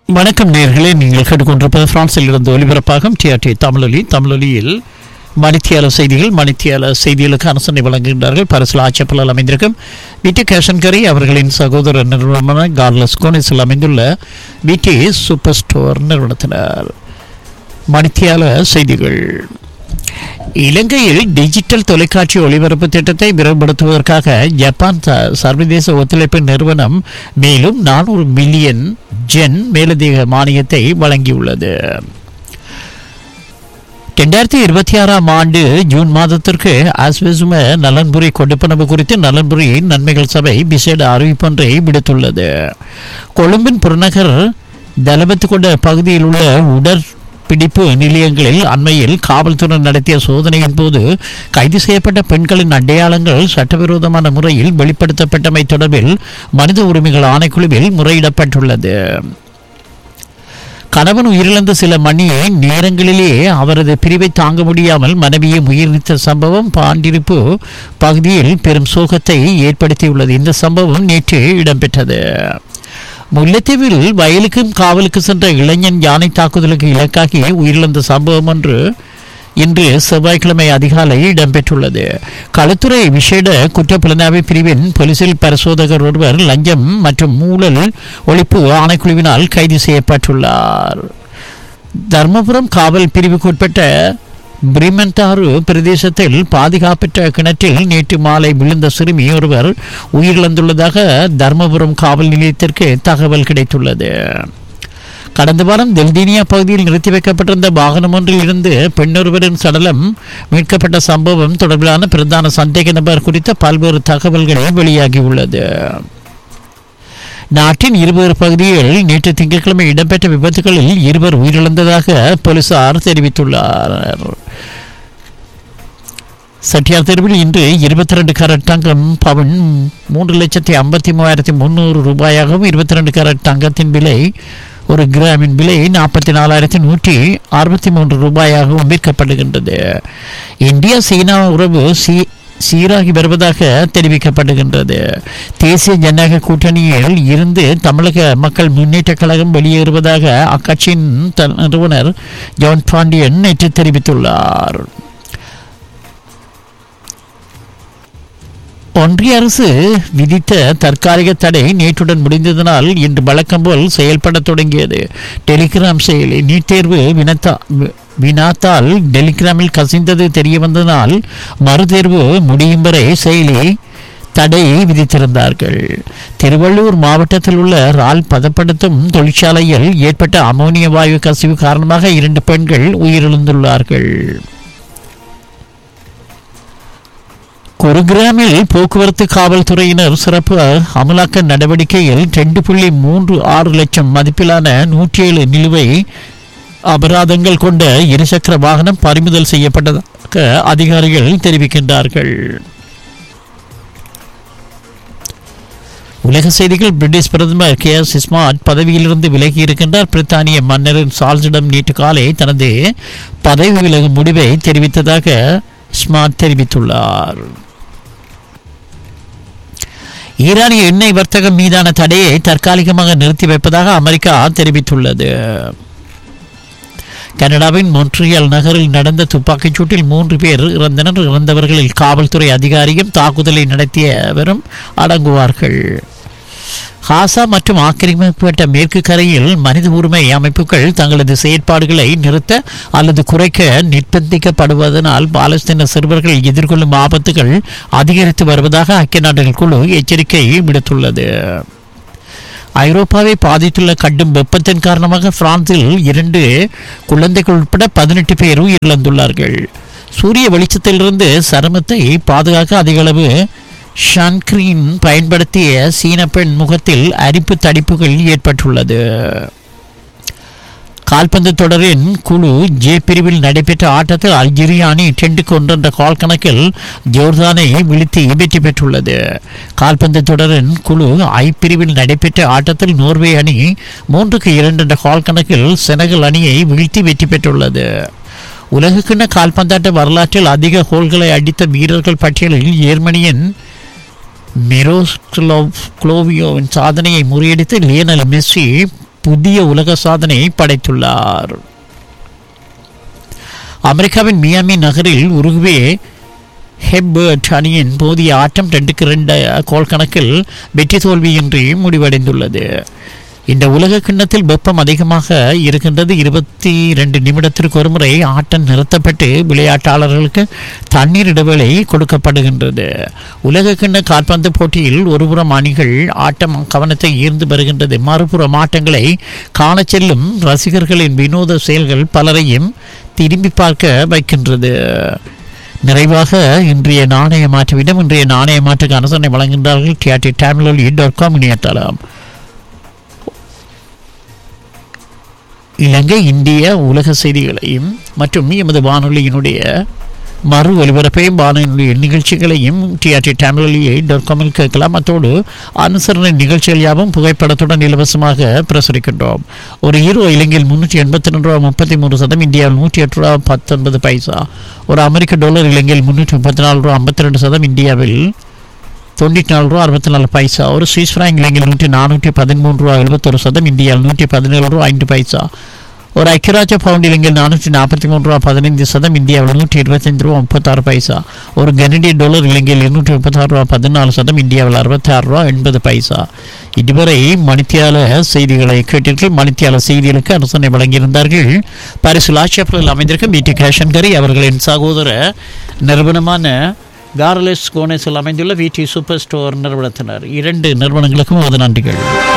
வணக்கம் நேர்களே நீங்கள் கேட்டுக்கொண்டிருப்பது பிரான்சில் இருந்து ஒலிபரப்பாகும் டிஆர்டி தமிழொலி தமிழொலியில் மணித்தியால செய்திகள் மணித்தியால செய்திகளுக்கு அரசனை வழங்குகின்றார்கள் பரிசில் ஆட்சப்பலால் அமைந்திருக்கும் விடி கேஷன்கரி அவர்களின் சகோதர நிறுவனமான கார்லஸ் கோனிஸில் அமைந்துள்ள விடி சூப்பர் ஸ்டோர் நிறுவனத்தினர் மணித்தியால செய்திகள் இலங்கையில் டிஜிட்டல் தொலைக்காட்சி ஒளிபரப்பு திட்டத்தை விரைவுபடுத்துவதற்காக ஜப்பான் ச- சர்வதேச ஒத்துழைப்பு நிறுவனம் மேலும் நானூறு மில்லியன் ஜென் மேலதிக மானியத்தை வழங்கியுள்ளது ரெண்டாயிரத்தி இருபத்தி ஆறாம் ஆண்டு ஜூன் மாதத்திற்கு ஆஸ்வெசும நலன்புரி கொடுப்பனவு குறித்து நலன்புரி நன்மைகள் சபை விசேட அறிவிப்பொன்றை விடுத்துள்ளது கொழும்பின் புறநகர் தலபத்து கொண்ட பகுதியில் உள்ள உடற்பிடிப்பு நிலையங்களில் அண்மையில் காவல்துறை நடத்திய சோதனையின் போது கைது செய்யப்பட்ட பெண்களின் அடையாளங்கள் சட்டவிரோதமான முறையில் வெளிப்படுத்தப்பட்டமை தொடர்பில் மனித உரிமைகள் ஆணைக்குழுவில் முறையிடப்பட்டுள்ளது கணவன் உயிரிழந்த சில மணி நேரங்களிலே அவரது பிரிவை தாங்க முடியாமல் மனைவியை உயிரிழந்த சம்பவம் பாண்டிருப்பு பகுதியில் பெரும் சோகத்தை ஏற்படுத்தியுள்ளது இந்த சம்பவம் நேற்று இடம்பெற்றது முல்லைத்தீவில் வயலுக்கும் காவலுக்கு சென்ற இளைஞன் யானை தாக்குதலுக்கு இலக்காகி உயிரிழந்த சம்பவம் ஒன்று இன்று செவ்வாய்க்கிழமை அதிகாலை இடம்பெற்றுள்ளது களுத்துறை விசேட குற்றப்புலனாய்வு பிரிவின் போலீசில் பரிசோதகர் ஒருவர் லஞ்சம் மற்றும் ஊழல் ஒழிப்பு ஆணைக்குழுவினால் கைது செய்யப்பட்டுள்ளார் தர்மபுரம் காவல் பிரிவுக்குட்பட்ட பிரிமண்டாறு பிரதேசத்தில் பாதுகாப்பற்ற கிணற்றில் நேற்று மாலை விழுந்த சிறுமி ஒருவர் உயிரிழந்துள்ளதாக தர்மபுரம் காவல் நிலையத்திற்கு தகவல் கிடைத்துள்ளது கடந்த வாரம் தெல்தீனியா பகுதியில் நிறுத்தி வைக்கப்பட்டிருந்த வாகனம் ஒன்றில் இருந்து பெண்ணொருவரின் சடலம் மீட்கப்பட்ட சம்பவம் தொடர்பிலான பிரதான சந்தேக நபர் குறித்த பல்வேறு தகவல்கள் வெளியாகியுள்ளது நாட்டின் இருவேறு பகுதியில் நேற்று திங்கட்கிழமை இடம்பெற்ற விபத்துகளில் இருவர் உயிரிழந்ததாக போலீசார் தெரிவித்துள்ளனர் சட்டியார் தெருவில் இன்று இருபத்தி ரெண்டு கரட் தங்கம் பவன் மூன்று லட்சத்தி ஐம்பத்தி மூவாயிரத்தி முந்நூறு ரூபாயாகவும் இருபத்தி ரெண்டு கரட் தங்கத்தின் விலை ஒரு கிராமின் விலை நாற்பத்தி நாலாயிரத்தி நூற்றி அறுபத்தி மூன்று ரூபாயாகவும் விற்கப்படுகின்றது இந்தியா சீனா உறவு சீ சீராகி வருவதாக தெரிவிக்கப்படுகின்றது தேசிய ஜனநாயக கூட்டணியில் இருந்து தமிழக மக்கள் முன்னேற்ற கழகம் வெளியேறுவதாக அக்கட்சியின் த- நிறுவனர் ஜான் பாண்டியன் நேற்று தெரிவித்துள்ளார் ஒன்றிய அரசு விதித்த தற்காலிக தடை நேற்றுடன் முடிந்ததனால் இன்று வழக்கம் போல் செயல்பட தொடங்கியது டெலிகிராம் செயலி நீட் தேர்வு வினத்தா வி- வினாத்தால் டெலிகிராமில் கசிந்தது தெரிய வந்ததனால் மறுதேர்வு முடியும் வரை செயலி தடை விதித்திருந்தார்கள் திருவள்ளூர் மாவட்டத்தில் உள்ள ரால் பதப்படுத்தும் தொழிற்சாலையில் ஏற்பட்ட அமோனிய வாயு கசிவு காரணமாக இரண்டு பெண்கள் உயிரிழந்துள்ளார்கள் குருகிராமில் போக்குவரத்து காவல்துறையினர் சிறப்பு அமலாக்க நடவடிக்கையில் ரெண்டு புள்ளி மூன்று ஆறு லட்சம் மதிப்பிலான நூற்றி ஏழு நிலுவை அபராதங்கள் கொண்ட இருசக்கர வாகனம் பறிமுதல் செய்யப்பட்டதாக அதிகாரிகள் தெரிவிக்கின்றார்கள் உலக செய்திகள் பிரிட்டிஷ் பிரதமர் கே எஸ் ஸ்மார்ட் பதவியிலிருந்து விலகி இருக்கின்றார் பிரித்தானிய மன்னரின் சார்ல்ஸிடம் நேற்று காலை தனது பதவி விலகும் முடிவை தெரிவித்ததாக ஸ்மார்ட் தெரிவித்துள்ளார் ஈரானிய எண்ணெய் வர்த்தகம் மீதான தடையை தற்காலிகமாக நிறுத்தி வைப்பதாக அமெரிக்கா தெரிவித்துள்ளது கனடாவின் மொன்ட்ரியல் நகரில் நடந்த துப்பாக்கிச் சூட்டில் மூன்று பேர் இறந்தனர் இறந்தவர்களில் காவல்துறை அதிகாரியும் தாக்குதலை நடத்தியவரும் அடங்குவார்கள் ஹாசா மற்றும் ஆக்கிரமிக்கப்பட்ட மேற்கு கரையில் மனித உரிமை அமைப்புகள் தங்களது செயற்பாடுகளை நிறுத்த அல்லது குறைக்க நிர்பந்திக்கப்படுவதனால் பாலஸ்தீன சிறுவர்கள் எதிர்கொள்ளும் ஆபத்துகள் அதிகரித்து வருவதாக ஐக்கிய நாடுகள் குழு எச்சரிக்கை விடுத்துள்ளது ஐரோப்பாவை பாதித்துள்ள கடும் வெப்பத்தின் காரணமாக பிரான்சில் இரண்டு குழந்தைகள் உட்பட பதினெட்டு பேர் உயிரிழந்துள்ளார்கள் சூரிய வெளிச்சத்திலிருந்து சருமத்தை பாதுகாக்க அதிகளவு ஷன்கிரீன் பயன்படுத்திய சீன பெண் முகத்தில் அரிப்பு தடிப்புகள் ஏற்பட்டுள்ளது கால்பந்து தொடரின் குழு ஜே பிரிவில் நடைபெற்ற ஆட்டத்தில் அல்ஜீரியா அணி டெண்டுக்கு ஒன்று என்ற கால் கணக்கில் ஜோர்தானை வீழ்த்தி வெற்றி பெற்றுள்ளது கால்பந்து தொடரின் குழு ஐ பிரிவில் நடைபெற்ற ஆட்டத்தில் நோர்வே அணி மூன்றுக்கு இரண்டு என்ற கால் கணக்கில் செனகல் அணியை வீழ்த்தி வெற்றி பெற்றுள்ளது உலகக்கிண்ண கால்பந்தாட்ட வரலாற்றில் அதிக கோல்களை அடித்த வீரர்கள் பட்டியலில் ஜெர்மனியின் மிரோஸ்லோவ் குளோவியோவின் சாதனையை முறியடித்து லியனல் மெஸ்ஸி புதிய உலக சாதனை படைத்துள்ளார் அமெரிக்காவின் மியாமி நகரில் உருகுவே ஹெப்பர்ட் அணியின் போதிய ஆட்டம் ரெண்டுக்கு ரெண்டு கோல் கணக்கில் வெற்றி தோல்வியின்றி முடிவடைந்துள்ளது இந்த உலக கிண்ணத்தில் வெப்பம் அதிகமாக இருக்கின்றது இருபத்தி ரெண்டு நிமிடத்திற்கு ஒருமுறை ஆட்டம் நிறுத்தப்பட்டு விளையாட்டாளர்களுக்கு தண்ணீர் இடைவேளை கொடுக்கப்படுகின்றது உலக கிண்ண கால்பந்து போட்டியில் ஒருபுறம் அணிகள் ஆட்டம் கவனத்தை ஈர்ந்து வருகின்றது மறுபுறம் ஆட்டங்களை காணச் செல்லும் ரசிகர்களின் வினோத செயல்கள் பலரையும் திரும்பி பார்க்க வைக்கின்றது நிறைவாக இன்றைய நாணய மாற்றுவிடம் இன்றைய நாணய மாற்றுக்கு அனுசரணை வழங்குகின்றார்கள் டிஆர்டி டேமிலி டாட் காம் இணையதளம் இலங்கை இந்திய உலக செய்திகளையும் மற்றும் எமது வானொலியினுடைய மறு ஒலிபரப்பையும் வானொலி நிகழ்ச்சிகளையும் டிஆர்டி டேமிலி டாட் காமில் கேட்கலாம் அத்தோடு அனுசரணை நிகழ்ச்சிகள் யாவும் புகைப்படத்துடன் இலவசமாக பிரசுரிக்கின்றோம் ஒரு ஹீரோ இலங்கையில் முன்னூற்றி எண்பத்தி ரெண்டு ரூபா முப்பத்தி மூணு சதம் இந்தியாவில் நூற்றி எட்டு ரூபா பத்தொன்பது பைசா ஒரு அமெரிக்க டாலர் இலங்கையில் முன்னூற்றி முப்பத்தி நாலு ரூபா ஐம்பத்தி ரெண்டு சதம் இந்தியாவில் தொண்ணூற்றி நாலு ரூபா அறுபத்தி நாலு பைசா ஒரு சுவிஸ் ஃப்ராங்க் இலங்கையில் நூற்றி நானூற்றி பதிமூன்று ரூபா எழுபத்தொரு சதம் இந்தியாவில் நூற்றி பதினேழு ரூபா ஐந்து பைசா ஒரு ஐக்கியராஜ்ய பவுண்ட் இலங்கையில் நானூற்றி நாற்பத்தி மூன்று ரூபா பதினைந்து சதம் இந்தியாவில் நூற்றி இருபத்தஞ்சு ரூபா முப்பத்தாறு பைசா ஒரு கனடிய டாலர் இலங்கையில் இருநூற்றி முப்பத்தாறு ரூபா பதினாலு சதம் இந்தியாவில் அறுபத்தாறு ரூபா எண்பது பைசா இதுவரை மணித்தியால செய்திகளை கேட்டீர்கள் மணித்தியால செய்திகளுக்கு அனுசரணை வழங்கியிருந்தார்கள் பாரிஸ் லாட்சியப்பில் அமைந்திருக்கும் பிடி கேஷன்கரி அவர்களின் சகோதர நிறுவனமான கார்லெஸ் கோனேஸில் அமைந்துள்ள விடி சூப்பர் ஸ்டோர் நிறுவனத்தினர் இரண்டு நிறுவனங்களுக்கும் அது நன்றிகள்